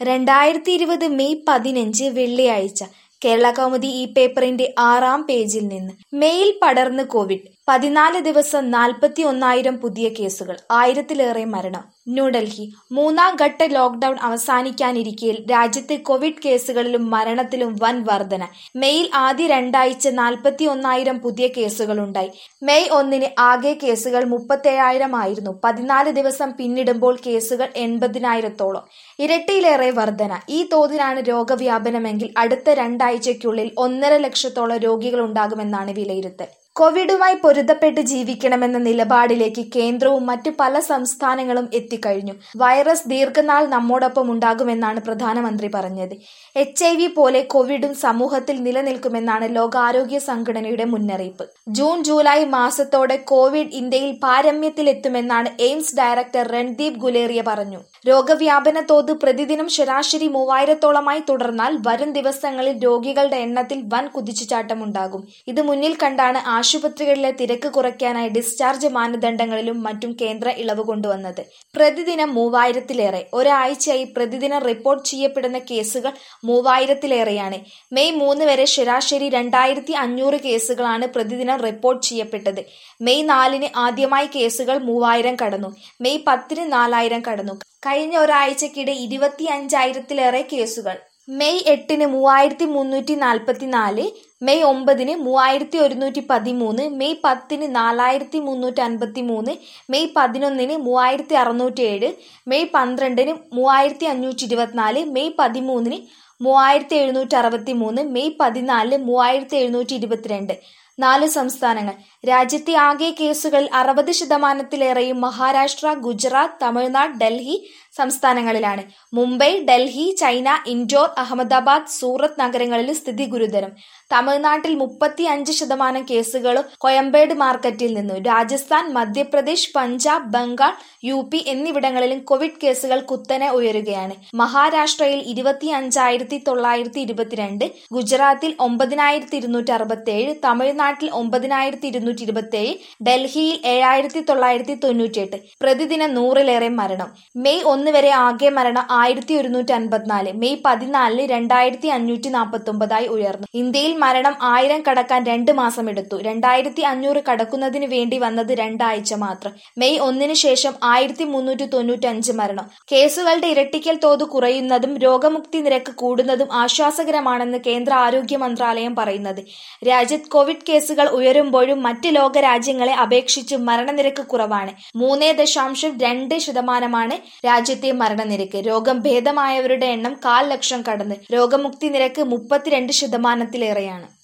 രണ്ടായിരത്തി ഇരുപത് മെയ് പതിനഞ്ച് വെള്ളിയാഴ്ച കേരള കൗമുദി ഈ പേപ്പറിന്റെ ആറാം പേജിൽ നിന്ന് മെയിൽ പടർന്ന് കോവിഡ് പതിനാല് ദിവസം നാൽപ്പത്തി ഒന്നായിരം പുതിയ കേസുകൾ ആയിരത്തിലേറെ മരണം ന്യൂഡൽഹി മൂന്നാം ഘട്ട ലോക്ഡൌൺ അവസാനിക്കാനിരിക്കെ രാജ്യത്തെ കോവിഡ് കേസുകളിലും മരണത്തിലും വൻ വർധന മെയിൽ ആദ്യ രണ്ടാഴ്ച നാൽപ്പത്തി ഒന്നായിരം പുതിയ കേസുകളുണ്ടായി മെയ് ഒന്നിന് ആകെ കേസുകൾ മുപ്പത്തേഴായിരം ആയിരുന്നു പതിനാല് ദിവസം പിന്നിടുമ്പോൾ കേസുകൾ എൺപതിനായിരത്തോളം ഇരട്ടിയിലേറെ വർധന ഈ തോതിലാണ് രോഗവ്യാപനമെങ്കിൽ അടുത്ത രണ്ടാഴ്ചയ്ക്കുള്ളിൽ ഒന്നര ലക്ഷത്തോളം രോഗികൾ ഉണ്ടാകുമെന്നാണ് വിലയിരുത്തൽ കോവിഡുമായി പൊരുത്തപ്പെട്ട് ജീവിക്കണമെന്ന നിലപാടിലേക്ക് കേന്ദ്രവും മറ്റു പല സംസ്ഥാനങ്ങളും എത്തിക്കഴിഞ്ഞു വൈറസ് ദീർഘനാൾ നമ്മോടൊപ്പം ഉണ്ടാകുമെന്നാണ് പ്രധാനമന്ത്രി പറഞ്ഞത് എച്ച് ഐ വി പോലെ കോവിഡും സമൂഹത്തിൽ നിലനിൽക്കുമെന്നാണ് ലോകാരോഗ്യ സംഘടനയുടെ മുന്നറിയിപ്പ് ജൂൺ ജൂലൈ മാസത്തോടെ കോവിഡ് ഇന്ത്യയിൽ പാരമ്യത്തിലെത്തുമെന്നാണ് എയിംസ് ഡയറക്ടർ രൺദീപ് ഗുലേറിയ പറഞ്ഞു രോഗവ്യാപന തോത് പ്രതിദിനം ശരാശരി മൂവായിരത്തോളമായി തുടർന്നാൽ വരും ദിവസങ്ങളിൽ രോഗികളുടെ എണ്ണത്തിൽ വൻ കുതിച്ചുചാട്ടമുണ്ടാകും ഇത് മുന്നിൽ കണ്ടാണ് ആശുപത്രികളിലെ തിരക്ക് കുറയ്ക്കാനായി ഡിസ്ചാർജ് മാനദണ്ഡങ്ങളിലും മറ്റും കേന്ദ്ര ഇളവ് കൊണ്ടുവന്നത് പ്രതിദിനം മൂവായിരത്തിലേറെ ഒരാഴ്ചയായി പ്രതിദിനം റിപ്പോർട്ട് ചെയ്യപ്പെടുന്ന കേസുകൾ മൂവായിരത്തിലേറെയാണ് മെയ് മൂന്ന് വരെ ശരാശരി രണ്ടായിരത്തി അഞ്ഞൂറ് കേസുകളാണ് പ്രതിദിനം റിപ്പോർട്ട് ചെയ്യപ്പെട്ടത് മെയ് നാലിന് ആദ്യമായി കേസുകൾ മൂവായിരം കടന്നു മെയ് പത്തിന് നാലായിരം കടന്നു കഴിഞ്ഞ ഒരാഴ്ചക്കിടെ ഇരുപത്തി അഞ്ചായിരത്തിലേറെ കേസുകൾ മെയ് എട്ടിന് മൂവായിരത്തി മുന്നൂറ്റി നാൽപ്പത്തി നാല് മെയ് ഒമ്പതിന് മൂവായിരത്തി ഒരുന്നൂറ്റി പതിമൂന്ന് മെയ് പത്തിന് നാലായിരത്തി മുന്നൂറ്റി അൻപത്തി മൂന്ന് മെയ് പതിനൊന്നിന് മൂവായിരത്തി അറുന്നൂറ്റി ഏഴ് മെയ് പന്ത്രണ്ടിന് മൂവായിരത്തി അഞ്ഞൂറ്റി ഇരുപത്തിനാല് മെയ് പതിമൂന്നിന് മൂവായിരത്തി എഴുന്നൂറ്റി അറുപത്തി മൂന്ന് മെയ് പതിനാലിന് മൂവായിരത്തി എഴുന്നൂറ്റി ഇരുപത്തിരണ്ട് നാല് സംസ്ഥാനങ്ങൾ രാജ്യത്തെ ആകെ കേസുകളിൽ അറുപത് ശതമാനത്തിലേറെയും മഹാരാഷ്ട്ര ഗുജറാത്ത് തമിഴ്നാട് ഡൽഹി സംസ്ഥാനങ്ങളിലാണ് മുംബൈ ഡൽഹി ചൈന ഇൻഡോർ അഹമ്മദാബാദ് സൂറത്ത് നഗരങ്ങളിൽ സ്ഥിതി ഗുരുതരം തമിഴ്നാട്ടിൽ മുപ്പത്തി അഞ്ച് ശതമാനം കേസുകളും കൊയമ്പേട് മാർക്കറ്റിൽ നിന്നു രാജസ്ഥാൻ മധ്യപ്രദേശ് പഞ്ചാബ് ബംഗാൾ യു പി എന്നിവിടങ്ങളിലും കോവിഡ് കേസുകൾ കുത്തനെ ഉയരുകയാണ് മഹാരാഷ്ട്രയിൽ ഇരുപത്തി അഞ്ചായിരത്തി തൊള്ളായിരത്തി ഇരുപത്തിരണ്ട് ഗുജറാത്തിൽ ഒമ്പതിനായിരത്തി ഇരുന്നൂറ്റി അറുപത്തി ഏഴ് തമിഴ്നാട്ടിൽ ഒമ്പതിനായിരത്തി ഇരുന്നൂറ്റി ഇരുപത്തി ഏഴ് ഡൽഹിയിൽ ഏഴായിരത്തി തൊള്ളായിരത്തി തൊണ്ണൂറ്റിയെട്ട് പ്രതിദിനം നൂറിലേറെ മരണം മെയ് ഒന്ന് വരെ ആകെ മരണം ആയിരത്തി ഒരുന്നൂറ്റി അൻപത്തിനാല് മെയ് പതിനാലിന് രണ്ടായിരത്തി അഞ്ഞൂറ്റി നാൽപ്പത്തി ഒമ്പതായി ഉയർന്നു ഇന്ത്യയിൽ മരണം ആയിരം കടക്കാൻ രണ്ട് മാസം എടുത്തു രണ്ടായിരത്തി അഞ്ഞൂറ് കടക്കുന്നതിന് വേണ്ടി വന്നത് രണ്ടാഴ്ച മാത്രം മെയ് ഒന്നിന് ശേഷം ആയിരത്തി മുന്നൂറ്റി തൊണ്ണൂറ്റി അഞ്ച് മരണം കേസുകളുടെ ഇരട്ടിക്കൽ തോത് കുറയുന്നതും രോഗമുക്തി നിരക്ക് കൂടുന്നതും ആശ്വാസകരമാണെന്ന് കേന്ദ്ര ആരോഗ്യ മന്ത്രാലയം പറയുന്നത് രാജ്യത്ത് കോവിഡ് കേസുകൾ ഉയരുമ്പോഴും മറ്റ് ലോക രാജ്യങ്ങളെ അപേക്ഷിച്ച് മരണനിരക്ക് കുറവാണ് മൂന്ന് ദശാംശം രണ്ട് ശതമാനമാണ് രാജ്യത്തെ മരണനിരക്ക് രോഗം ഭേദമായവരുടെ എണ്ണം കാൽ ലക്ഷം കടന്ന് രോഗമുക്തി നിരക്ക് മുപ്പത്തിരണ്ട് ശതമാനത്തിലേറെയാണ്